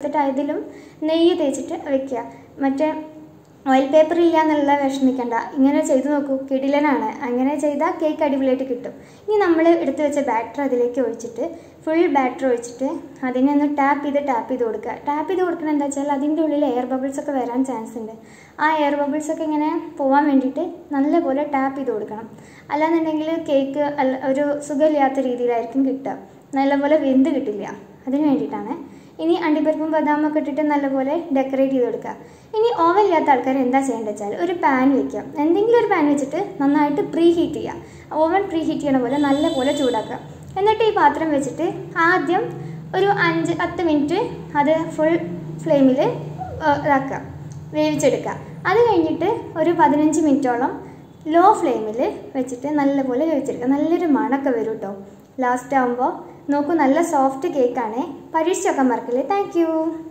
എടുത്തിട്ട് അതിലും നെയ്യ് തേച്ചിട്ട് വെക്കുക മറ്റേ ഓയിൽ പേപ്പർ ഇല്ല എന്നുള്ള വിഷമിക്കണ്ട ഇങ്ങനെ ചെയ്തു നോക്കൂ കിടിലനാണ് അങ്ങനെ ചെയ്താൽ കേക്ക് അടിപൊളിയായിട്ട് കിട്ടും ഇനി നമ്മൾ എടുത്തു വെച്ച ബാറ്റർ അതിലേക്ക് ഒഴിച്ചിട്ട് ഫുൾ ബാറ്റർ ഒഴിച്ചിട്ട് അതിനെ ഒന്ന് ടാപ്പ് ചെയ്ത് ടാപ്പ് ചെയ്ത് കൊടുക്കുക ടാപ്പ് ചെയ്ത് കൊടുക്കുന്നത് എന്താ വെച്ചാൽ അതിൻ്റെ ഉള്ളിൽ എയർ ബബിൾസ് ഒക്കെ വരാൻ ചാൻസ് ഉണ്ട് ആ എയർ ബബിൾസ് ഒക്കെ ഇങ്ങനെ പോകാൻ വേണ്ടിയിട്ട് നല്ലപോലെ ടാപ്പ് ചെയ്ത് കൊടുക്കണം അല്ലാന്നുണ്ടെങ്കിൽ കേക്ക് അല്ല ഒരു സുഖമില്ലാത്ത രീതിയിലായിരിക്കും കിട്ടുക നല്ലപോലെ വെന്ത് കിട്ടില്ല അതിന് വേണ്ടിയിട്ടാണ് ഇനി അണ്ടിപ്പരിപ്പും ബദാമൊക്കെ ഇട്ടിട്ട് നല്ലപോലെ ഡെക്കറേറ്റ് ചെയ്ത് കൊടുക്കുക ഇനി ഓവൻ ഇല്ലാത്ത ആൾക്കാർ എന്താ ചെയ്യേണ്ടത് വെച്ചാൽ ഒരു പാൻ വെക്കാം എന്തെങ്കിലും ഒരു പാൻ വെച്ചിട്ട് നന്നായിട്ട് പ്രീ ഹീറ്റ് ചെയ്യുക ഓവൻ പ്രീ ഹീറ്റ് ചെയ്യണ പോലെ നല്ലപോലെ ചൂടാക്കുക എന്നിട്ട് ഈ പാത്രം വെച്ചിട്ട് ആദ്യം ഒരു അഞ്ച് പത്ത് മിനിറ്റ് അത് ഫുൾ ഫ്ലെയിമിൽ ഇതാക്കുക വേവിച്ചെടുക്കുക അത് കഴിഞ്ഞിട്ട് ഒരു പതിനഞ്ച് മിനിറ്റോളം ലോ ഫ്ലെയിമിൽ വെച്ചിട്ട് നല്ലപോലെ വേവിച്ചെടുക്കുക നല്ലൊരു മണമൊക്കെ വരും കേട്ടോ ലാസ്റ്റ് ആകുമ്പോൾ നോക്കൂ നല്ല സോഫ്റ്റ് കേക്കാണ് പരീക്ഷിച്ചൊക്കെ മറക്കില്ലേ താങ്ക്